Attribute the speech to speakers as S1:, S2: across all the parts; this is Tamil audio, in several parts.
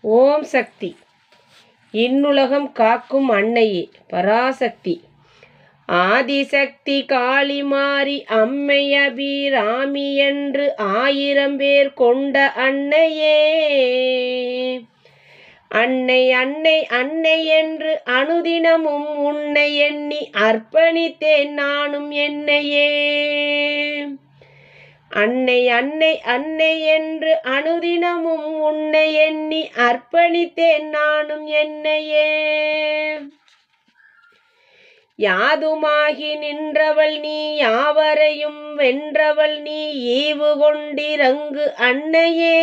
S1: ஓம் சக்தி இன்னுலகம் காக்கும் அன்னையே பராசக்தி ஆதிசக்தி காளிமாரி அம்மை அபிராமி என்று ஆயிரம் பேர் கொண்ட அன்னையே அன்னை அன்னை அன்னை என்று அனுதினமும் உன்னை எண்ணி அர்ப்பணித்தேன் நானும் என்னையே அன்னை அன்னை அன்னை என்று அனுதினமும் உன்னை எண்ணி அர்ப்பணித்தேன் நானும் என்னையே யாதுமாகி நின்றவள் நீ யாவரையும் வென்றவள் நீ ஈவு கொண்டிரங்கு அன்னையே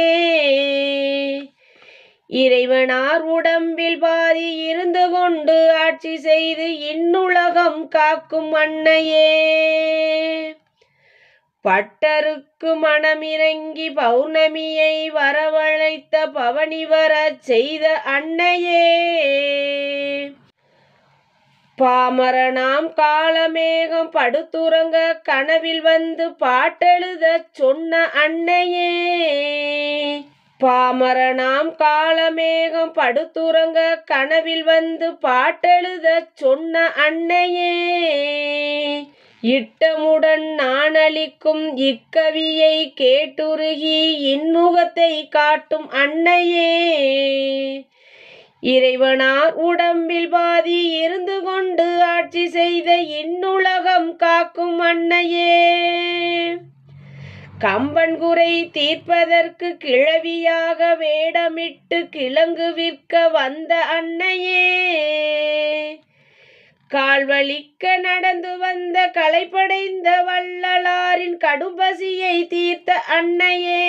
S1: இறைவனார் உடம்பில் பாதி இருந்து கொண்டு ஆட்சி செய்து இன்னுலகம் காக்கும் அன்னையே பட்டருக்கு மனமிறங்கி பௌர்ணமியை வரவழைத்த பவனி வரச் செய்த அன்னையே பாமரனாம் காலமேகம் படுத்துறங்க கனவில் வந்து பாட்டெழுதச் சொன்ன அன்னையே பாமரனாம் காலமேகம் படுத்துறங்க கனவில் வந்து பாட்டெழுதச் சொன்ன அன்னையே இட்டமுடன் நான் அளிக்கும் இக்கவியை கேட்டுருகி இன்முகத்தை காட்டும் அன்னையே இறைவனார் உடம்பில் பாதி இருந்து கொண்டு ஆட்சி செய்த இன்னுலகம் காக்கும் அன்னையே கம்பன் குறை தீர்ப்பதற்கு கிழவியாக வேடமிட்டு கிழங்கு விற்க வந்த அன்னையே கால்வழிக்க நடந்து வந்த களைப்படைந்த வள்ளலாரின் கடும்பசியை தீர்த்த அன்னையே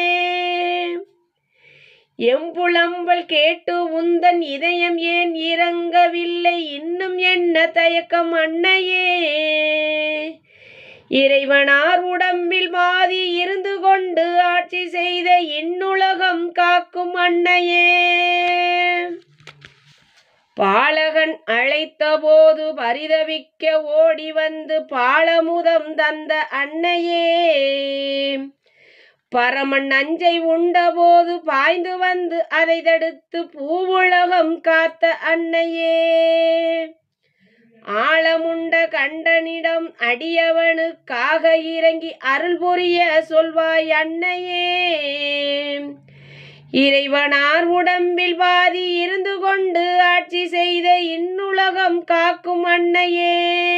S1: எம்புலம்பல் கேட்டு உந்தன் இதயம் ஏன் இறங்கவில்லை இன்னும் என்ன தயக்கம் அன்னையே இறைவனார் உடம்பில் பாதி இருந்து கொண்டு ஆட்சி செய்த இன்னுலகம் காக்கும் அன்னையே பாலகன் அழைத்த போது பரிதவிக்க ஓடி வந்து பாலமுதம் தந்த அன்னையே பரமன் நஞ்சை உண்டபோது பாய்ந்து வந்து அதை தடுத்து பூவுலகம் காத்த அன்னையே ஆழமுண்ட கண்டனிடம் அடியவனுக்காக இறங்கி அருள் புரிய சொல்வாய் அன்னையே இறைவனார் உடம்பில் பாதி இருந்து கொண்டு ஆட்சி செய்த இன்னுலகம் காக்கும் அன்னையே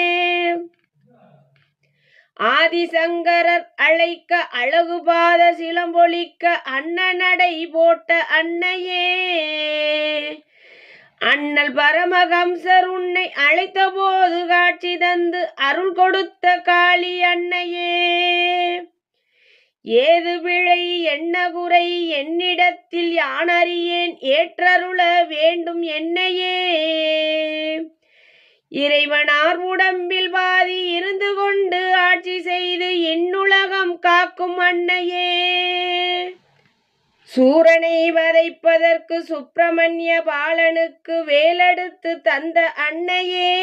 S1: ஆதிசங்கரர் அழைக்க அழகு பாத சிலம்பொழிக்க அண்ணனடை போட்ட அன்னையே அண்ணல் பரமஹம்சர் உன்னை அழைத்த போது காட்சி தந்து அருள் கொடுத்த காளி அன்னையே ஏது பிழை என்ன குறை என்னிடத்தில் யானறியேன் ஏற்றருள வேண்டும் என்னையே இறைவனார் உடம்பில் பாதி இருந்து கொண்டு ஆட்சி செய்து இன்னுலகம் காக்கும் அன்னையே சூரனை வதைப்பதற்கு சுப்பிரமணிய பாலனுக்கு வேலெடுத்து தந்த அன்னையே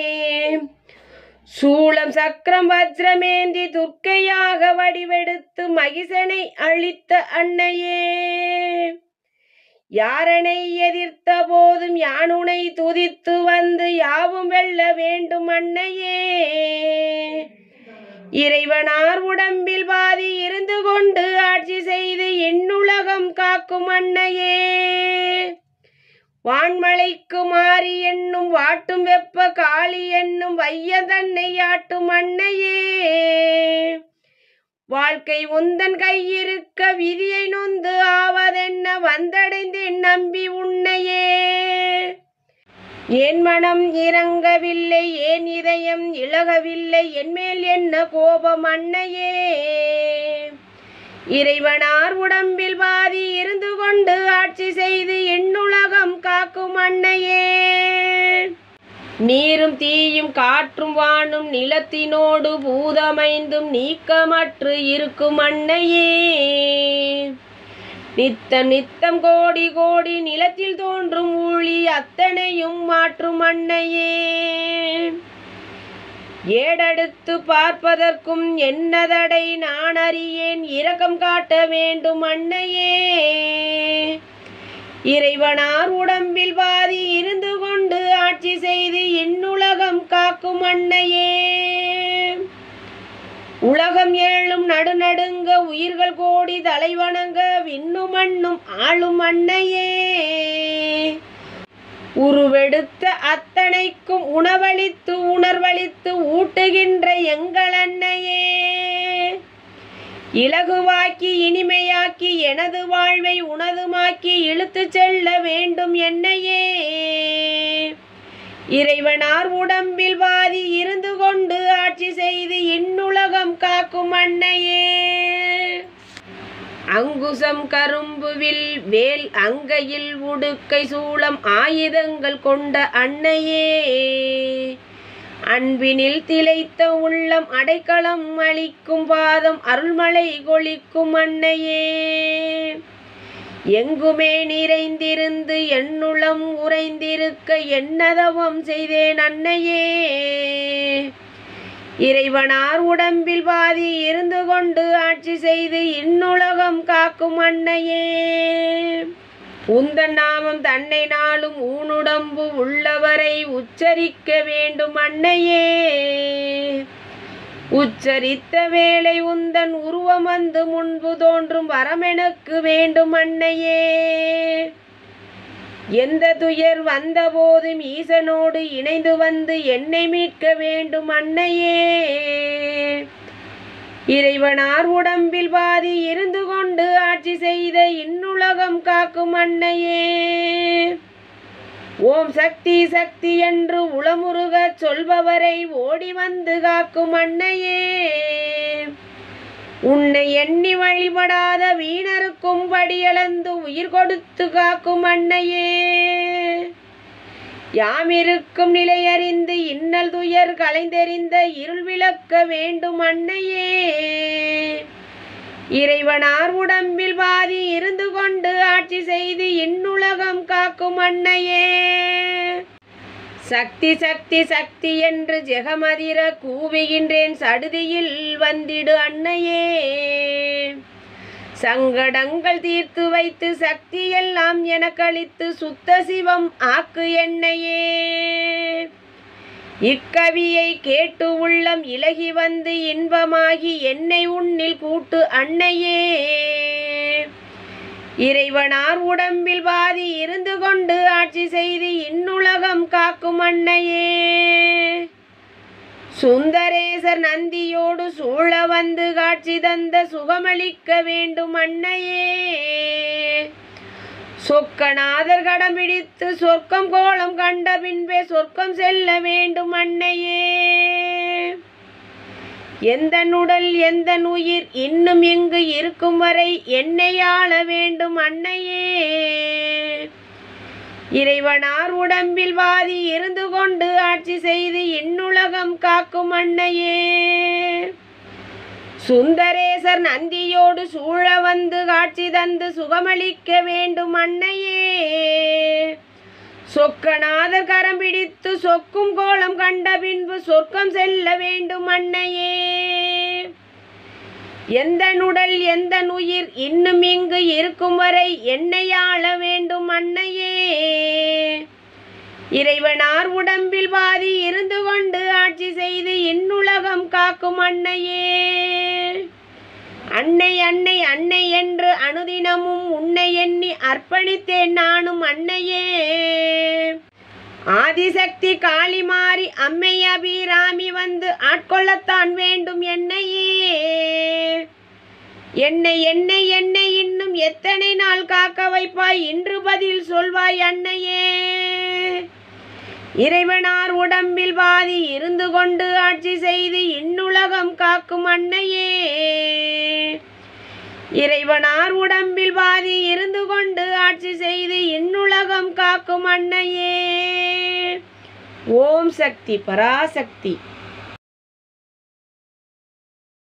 S1: சூளம் சக்கரம் வஜ்ரமேந்தி துர்க்கையாக வடிவெடுத்து மகிசனை அழித்த அன்னையே யாரனை எதிர்த்த போதும் யானுனை துதித்து வந்து யாவும் வெல்ல வேண்டும் அன்னையே இறைவனார் உடம்பில் பாதி இருந்து கொண்டு ஆட்சி செய்து இன்னுலகம் காக்கும் அன்னையே வான்மலைக்கு மாறி என்னும் வாட்டும் வெப்ப காளி என்னும் வைய தன்னை ஆட்டும் அன்னையே வாழ்க்கை உந்தன் கையிருக்க விதியை நொந்து ஆவதென்ன வந்தடைந்தேன் நம்பி உன்னையே என் மனம் இறங்கவில்லை ஏன் இதயம் இழகவில்லை என்மேல் என்ன கோபம் அன்னையே இறைவனார் உடம்பில் பாதி இருந்து கொண்டு ஆட்சி செய்து எண்ணுலகம் காக்கும் அன்னையே நீரும் தீயும் காற்றும் வானும் நிலத்தினோடு பூதமைந்தும் நீக்கமற்று இருக்கும் அன்னையே நித்தம் நித்தம் கோடி கோடி நிலத்தில் தோன்றும் ஊழி அத்தனையும் மாற்றும் அன்னையே ஏடெடுத்து பார்ப்பதற்கும் என்னதடை நான் அறியேன் இரக்கம் காட்ட வேண்டும் அன்னையே இறைவனார் உடம்பில் பாதி இருந்து கொண்டு ஆட்சி செய்து இன்னுலகம் காக்கும் அன்னையே உலகம் ஏழும் நடுநடுங்க உயிர்கள் கோடி தலைவணங்க விண்ணும் மண்ணும் ஆளும் அன்னையே உருவெடுத்த அத்தனைக்கும் உணவளித்து உணர்வளித்து ஊட்டுகின்ற எங்கள் அன்னையே இலகுவாக்கி இனிமையாக்கி எனது வாழ்வை உனதுமாக்கி இழுத்துச் செல்ல வேண்டும் என்னையே இறைவனார் உடம்பில் வாதி இருந்து கொண்டு ஆட்சி செய்து இன்னுலகம் காக்கும் அன்னையே அங்குசம் கரும்புவில் வேல் அங்கையில் உடுக்கை சூளம் ஆயுதங்கள் கொண்ட அன்னையே அன்பினில் திளைத்த உள்ளம் அடைக்கலம் அளிக்கும் பாதம் அருள்மலை கொளிக்கும் அன்னையே எங்குமே நிறைந்திருந்து என்னுளம் உறைந்திருக்க என்னதவம் செய்தேன் அன்னையே இறைவனார் உடம்பில் பாதி இருந்து கொண்டு ஆட்சி செய்து இன்னுலகம் காக்கும் அன்னையே உந்தன் நாமம் தன்னை நாளும் ஊனுடம்பு உள்ளவரை உச்சரிக்க வேண்டும் அன்னையே உச்சரித்த வேளை உந்தன் உருவம் வந்து முன்பு தோன்றும் வரமெனக்கு வேண்டும் அன்னையே எந்த துயர் வந்தபோதும் ஈசனோடு இணைந்து வந்து என்னை மீட்க வேண்டும் அன்னையே இறைவனார் உடம்பில் பாதி இருந்து கொண்டு ஆட்சி செய்த இன்னுலகம் காக்கும் அன்னையே ஓம் சக்தி சக்தி என்று உளமுருக சொல்பவரை ஓடி வந்து காக்கும் அன்னையே உன்னை எண்ணி வழிபடாத வீணருக்கும் படியளந்து உயிர் கொடுத்து காக்கும் அன்னையே யாமிருக்கும் நிலையறிந்து இன்னல் துயர் கலைந்தெறிந்த இருள் விளக்க வேண்டும் அன்னையே இறைவனார் உடம்பில் பாதி இருந்து கொண்டு ஆட்சி செய்து இன்னுலகம் காக்கும் அன்னையே சக்தி சக்தி சக்தி என்று ஜெகமதிர கூவுகின்றேன் சடுதியில் வந்திடு அன்னையே சங்கடங்கள் தீர்த்து வைத்து சக்தி எல்லாம் எனக்களித்து சுத்த சிவம் ஆக்கு என்னையே இக்கவியை கேட்டு உள்ளம் இலகி வந்து இன்பமாகி என்னை உன்னில் கூட்டு அன்னையே இறைவனார் உடம்பில் பாதி இருந்து கொண்டு ஆட்சி செய்து இன்னுலகம் காக்கும் அன்னையே சுந்தரேசர் நந்தியோடு சூழ வந்து காட்சி தந்த சுகமளிக்க வேண்டும் அன்னையே சொக்கநாதர் கடம் பிடித்து சொர்க்கம் கோலம் கண்ட பின்பே சொர்க்கம் செல்ல வேண்டும் அன்னையே எந்த உடல் எந்த உயிர் இன்னும் இங்கு இருக்கும் வரை என்னை ஆள வேண்டும் அன்னையே இறைவனார் உடம்பில் வாதி இருந்து கொண்டு ஆட்சி செய்து இன்னுலகம் காக்கும் அன்னையே சுந்தரேசர் நந்தியோடு சூழ வந்து காட்சி தந்து சுகமளிக்க வேண்டும் அன்னையே சொக்கநாதர் கரம் பிடித்து சொக்கும் கோலம் கண்ட பின்பு சொர்க்கம் செல்ல வேண்டும் அன்னையே எந்த உடல் எந்த உயிர் இன்னும் இங்கு இருக்கும் வரை என்னை ஆள வேண்டும் அன்னையே இறைவனார் உடம்பில் பாதி இருந்து கொண்டு ஆட்சி செய்து இன்னுலகம் காக்கும் அன்னையே அன்னை அன்னை அன்னை என்று அனுதினமும் உன்னை எண்ணி அர்ப்பணித்தேன் நானும் அன்னையே ஆதிசக்தி காளி மாறி அம்மை அபிராமி வந்து ஆட்கொள்ளத்தான் வேண்டும் என்னையே என்னை என்னை என்னை இன்னும் எத்தனை நாள் காக்க வைப்பாய் இன்று பதில் சொல்வாய் அன்னையே இறைவனார் உடம்பில் பாதி இருந்து கொண்டு ஆட்சி செய்து இன்னுலகம் காக்கும் அன்னையே இறைவனார் உடம்பில் பாதி இருந்து கொண்டு ஆட்சி செய்து இன்னுலகம் காக்கும் அன்னையே ஓம் சக்தி பராசக்தி